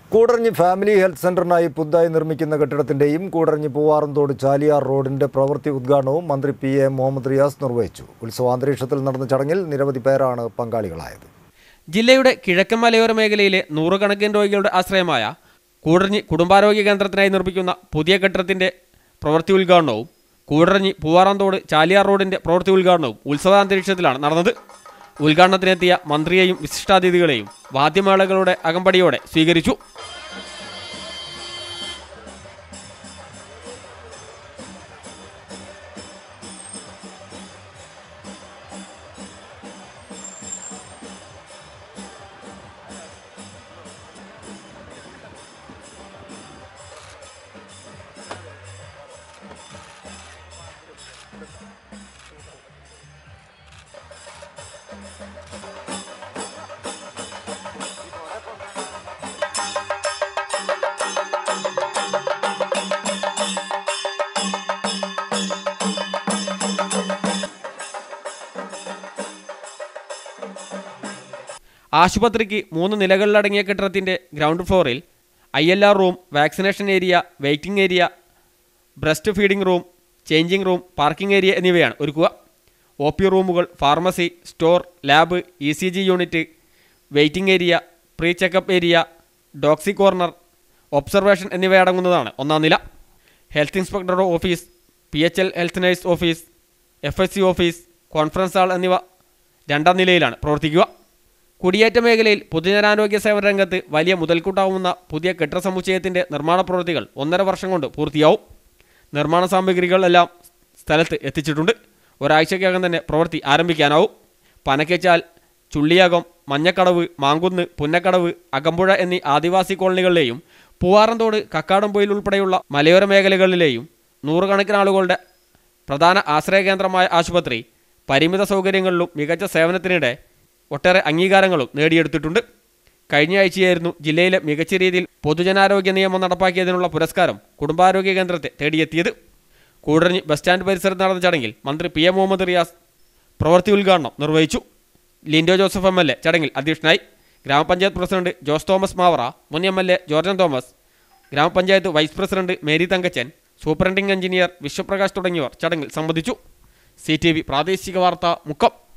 കൂടറഞ്ഞി family health സെന്ററിനായി പുതുതായി നിർമ്മിക്കുന്ന കെട്ടിടത്തിന്റെയും കൂടറഞ്ഞി പൂവാറന്തോട് ചാലിയാർ റോഡിന്റെ പ്രവൃത്തി ഉദ്ഘാടനവും മന്ത്രി പി എ മുഹമ്മദ് റിയാസ് നിർവഹിച്ചു ഉത്സവാന്തരീക്ഷത്തിൽ നടന്ന ചടങ്ങിൽ നിരവധി പേരാണ് പങ്കാളികളായത് ജില്ലയുടെ കിഴക്കൻ മലയോര മേഖലയിലെ നൂറുകണക്കിന് രോഗികളുടെ ആശ്രയമായ കൂടറഞ്ഞി കുടുംബാരോഗ്യ കേന്ദ്രത്തിനായി നിർമ്മിക്കുന്ന പുതിയ കെട്ടിടത്തിന്റെ പ്രവൃത്തി ഉദ്ഘാടനവും കൂടറഞ്ഞി പൂവാറന്തോട് ചാലിയാർ റോഡിന്റെ പ്രവൃത്തി ഉദ്ഘാടനവും ഉത്സവാന്തരീക്ഷത്തിലാണ് നടന്നത് ഉദ്ഘാടനത്തിനെത്തിയ മന്ത്രിയെയും വിശിഷ്ടാതിഥികളെയും വാദ്യമേളകളുടെ അകമ്പടിയോടെ സ്വീകരിച്ചു ആശുപത്രിക്ക് മൂന്ന് നിലകളിലടങ്ങിയ കെട്ടിടത്തിന്റെ ഗ്രൗണ്ട് ഫ്ലോറിൽ I L R room vaccination area waiting area breast feeding room changing room parking area എന്നിവയാണ് ഒരുക്കുക ഒ പി റൂമുകൾ pharmacy store lab E C G unit waiting area pre checkup area ഡോക്സി കോർണർ ഒബ്സർവേഷൻ എന്നിവയടങ്ങുന്നതാണ് ഒന്നാം നില health ഇൻസ്പെക്ടറുടെ office P H L health nurse office F S C office conference hall എന്നിവ രണ്ടാം നിലയിലാണ് പ്രവർത്തിക്കുക കുടിയേറ്റ മേഖലയിൽ പൊതുജനാരോഗ്യ സേവന രംഗത്ത് വലിയ മുതൽക്കൂട്ടാവുന്ന പുതിയ കെട്ടിട സമുച്ചയത്തിന്റെ നിർമ്മാണ പ്രവൃത്തികൾ ഒന്നര വർഷം കൊണ്ട് പൂർത്തിയാവും നിർമ്മാണ സാമഗ്രികളെല്ലാം സ്ഥലത്ത് എത്തിച്ചിട്ടുണ്ട് ഒരാഴ്ചക്കകം തന്നെ പ്രവൃത്തി ആരംഭിക്കാനാവും പനക്കച്ചാൽ ചുള്ളിയകം മഞ്ഞക്കടവ് മാങ്കുന്ന് പുന്നക്കടവ് അകമ്പുഴ എന്നീ ആദിവാസി കോളനികളിലെയും പൂവാറന്തോട് കക്കാടംപൊയിൽ ഉൾപ്പെടെയുള്ള മലയോര മേഖലകളിലെയും നൂറുകണക്കിന് ആളുകളുടെ പ്രധാന ആശ്രയ കേന്ദ്രമായ ആശുപത്രി പരിമിത സൗകര്യങ്ങളിലും മികച്ച സേവനത്തിനിടെ ഒട്ടേറെ അംഗീകാരങ്ങളും നേടിയെടുത്തിട്ടുണ്ട് കഴിഞ്ഞ ആഴ്ചയായിരുന്നു ജില്ലയിലെ മികച്ച രീതിയിൽ പൊതുജനാരോഗ്യ നിയമം നടപ്പാക്കിയതിനുള്ള പുരസ്കാരം കുടുംബാരോഗ്യ കേന്ദ്രത്തെ തേടിയെത്തിയത് കൂടരഞ്ഞി ബസ് സ്റ്റാൻഡ് പരിസരത്ത് നടന്ന ചടങ്ങിൽ മന്ത്രി പി എ മുഹമ്മദ് റിയാസ് പ്രവൃത്തി ഉദ്ഘാടനം നിർവഹിച്ചു Lindo Joseph M L A ചടങ്ങിൽ അധ്യക്ഷനായി ഗ്രാമപഞ്ചായത്ത് പ്രസിഡന്റ് ജോസ് തോമസ് മാവറ മുൻ M L A Georgen Thomas ഗ്രാമപഞ്ചായത്ത് vice president Mary Thankachan superintending engineer Vishwaprakash തുടങ്ങിയവർ ചടങ്ങിൽ സംബന്ധിച്ചു സി ടി വി പ്രാദേശിക വാർത്ത മുക്കം